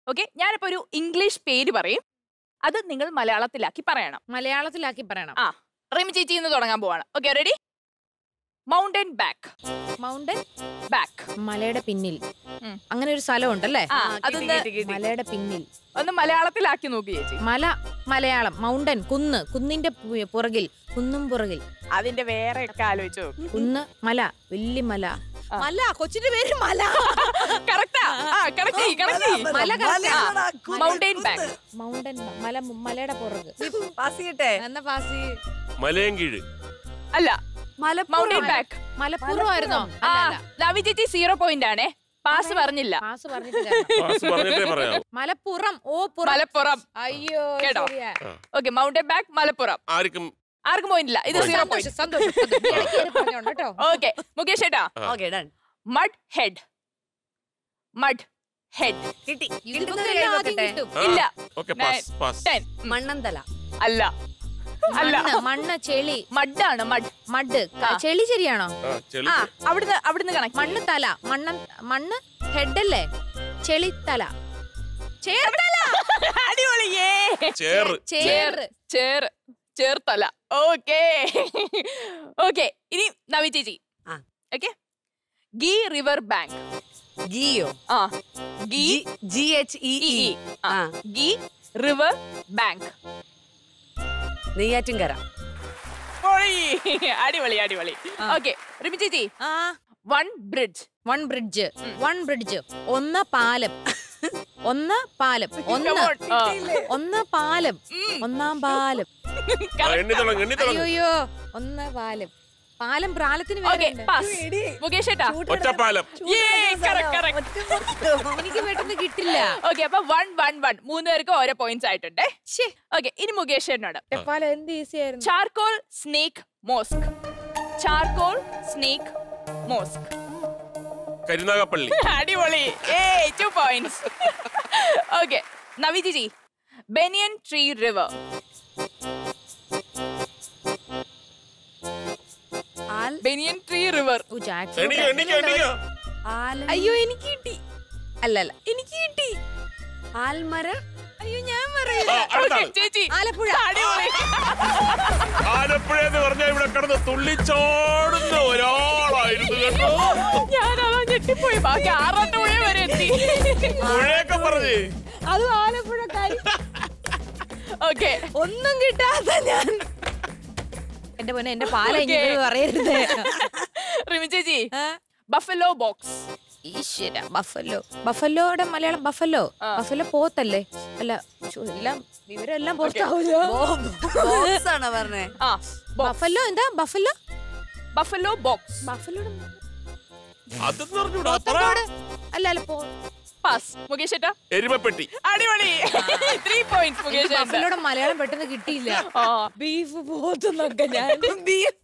Okay ഞാനിപ്പോ ഒരു English പേര് പറയും അത് നിങ്ങൾ മലയാളത്തിലാക്കി പറയണം മലയാളത്തിലാക്കി പറയണം ആ റിമി ചേച്ചി ഇന്ന് തുടങ്ങാൻ പോവാണ് okay ready mountain back mountain back മലയുടെ പിന്നിൽ ഉം. അങ്ങനെ ഒരു സ്ഥലം ഉണ്ടല്ലേ ആ ആ, കിട്ടി, അതൊന്ന് കിട്ടി, കിട്ടി. മലയുടെ പിന്നിൽ ഒന്ന് മലയാളത്തിലാക്കി നോക്കി ചേച്ചി മല മലയാളം മൗണ്ടൻ കുന്ന് കുന്നിന്റെ പു- പുറകിൽ കുന്നും പുറകിൽ അതിന്റെ വേറെ ഒക്കെ ആലോചിച്ചു കുന്ന് മല വലിയ മല മല കൊച്ചിന്റെ പേര് മല കറക്റ്റാ ആ കറക്റ്റ് കറക്റ്റ് മല correct ആ. മൗണ്ടൻ ബാക്ക് മൗണ്ടൻ മല മലയുടെ പുറക് പാസ് ചെയ്യട്ടെ എന്നാ പാസ് മലയൻകീഴ് അല്ല മലപ്പുറം. മൗണ്ടൻ ബാക്ക് മലപ്പുറമായിരുന്നോ ആ നവി ചേച്ചി സീറോ പോയിന്റ് ആണേ പാസ് പറഞ്ഞില്ല പാസ് പറഞ്ഞിട്ട് തരണം. പാസ് പറഞ്ഞിട്ടേ പറയാവൂ മലപ്പുറം ഓ പുറം മലപ്പുറം അയ്യോ കേട്ടോ? ശരിയാ. ഓക്കെ മൗണ്ടൻ ബാക്ക് മലപ്പുറം ആർക്കും ആർക്കും പോയിന്റ് ഇല്ല ഇത് സീറോ പോയിന്റ് സന്തോഷം സന്തോഷം സന്തോഷം. ഇടയ്ക്ക് കയറി പറഞ്ഞോണ്ട് കേട്ടോ ഓക്കെ മുകേഷ് ഏട്ടാ okay done mud head mud head കിട്ടി ഇതിപ്പോ കിട്ടുന്നത് എല്ലാം ആദ്യം കേൾക്കട്ടെ. കിട്ടും. ആ, ഇല്ല okay pass pass ten Mannanthala അല്ല അല്ല മണ്ണ് മണ്ണ് ചെളി മഡാണ് മഡ് മഡ് ക- ആ. ചെളി ശരിയാണോ ആ ചെളി ആ അവിടുന്ന് അവിടുന്ന് കണക്ട് മണ്ണ് തല മണ്ണ് മണ്ണ് ഹെഡല്ലേ ചെളി തല ചേർത്തല അടിപൊളിയേ ചേറ് ചേറ് ചേർ ചേർത്തല ഓക്കേ ഓക്കെ ഇനി നവി ചേച്ചി ആ. ഓക്കെ ഗീ റിവർ ബാങ്ക് ജിയോ ആ ghee G H E E E E. ആ. ആ ഗീ റിവർ ബാങ്ക് നെയ്യാറ്റിൻകര അടിപൊളി അടിപൊളി ഓക്കെ റിമി ചേച്ചി ആ വൺ ബ്രിഡ്ജ് വൺ ബ്രിഡ്ജ് ഉം. വൺ ബ്രിഡ്ജ് ഒന്ന് പാലം ഒന്ന് പാലം ഒന്ന് ഒന്ന് പാലം ഒന്നാം പാലം ആ, എണ്ണി തുടങ്ങ് എണ്ണി തുടങ്ങ് അയ്യോയ്യോ ഒന്ന് പാലം പാലം പാലത്തിന് ഓക്കെ വേറെ ഉണ്ട്. പാസ് മുകേഷ് ഏട്ടാ ഒറ്റപ്പാലം എനിക്ക് പെട്ടെന്ന് കിട്ടില്ല ഓക്കെ അപ്പൊ വൺ വൺ വൺ മൂന്ന് പേർക്ക് ഓരോ പോയിന്റ്സ് ആയിട്ടുണ്ട് ഓക്കെ ഇനി മുകേഷ് ഏട്ടനോട് ഒറ്റപ്പാലം എന്ത് ഈസി ആയിരുന്നു charcoal snake mosque charcoal snake mosque Karunagappally അടിപൊളി ഏയ് two points okay Navi Giji banyan tree river ആൽ ബെനിയൻ ട്രീ റിവർ ഓ, ജാക്സൺ. എണ്ണിക്കോ എണ്ണിക്കോ എണ്ണിക്കോ ആൽ അയ്യോ എനിക്ക് കിട്ടി അല്ല അല്ല എനിക്ക് കിട്ടി ആൽമര അയ്യോ ഞാൻ ആ, പറയില്ല അടുത്ത ആള്. ചേച്ചി ആലപ്പുഴ അടിപൊളി ആലപ്പുഴ എന്ന് പറഞ്ഞാൽ ഇവിടെ കിടന്ന് തുള്ളിച്ചാടുന്ന ഒരാളായിരുന്നു കേട്ടോ ഞാനതാ ഞെട്ടിപ്പോയി ബാക്കി ആറാം പുഴ വരെ എത്തി പുഴയൊക്കെ പറഞ്ഞ് അത് ആലപ്പുഴക്കാരി ഓക്കെ ഒന്നും കിട്ടാത്ത ഞാൻ എന്റെ പൊന്നെ എന്റെ പാല Okay. ഇങ്ങനെ പറയരുത് റിമി ചേച്ചി ആ? ബഫലോ ബോക്സ് ഈശ്വര ബഫല്ലോ ബഫല്ലോയുടെ മലയാളം ബഫല്ലോ ആ. ബഫല്ലോ പോത്തല്ലേ അല്ല ശ്ശോ, എല്ലാം വിവരം എല്ലാം പുറത്താവൂലോ ബോക്സ് ആണ് പറഞ്ഞേ ആ ബഫല്ലോ എന്താ ബഫല്ലോ ബഫലോ ബോക്സ് ബഫലോയുടെ അതെന്ന് പറഞ്ഞൂടാ പോത്തനോട് അല്ല അല്ല പോ പാസ് മുകേഷ് ഏട്ടാ എരുമപ്പെട്ടി അടിപൊളി ത്രീ പോയിന്റ്സ് മുകേഷ് ഏട്ടൻ ബഫലോയുടെ മലയാളം പെട്ടെന്ന് കിട്ടിയില്ല ആ ബീഫ് പോത്തുന്നൊക്കെ ഞാൻ ബീഫ്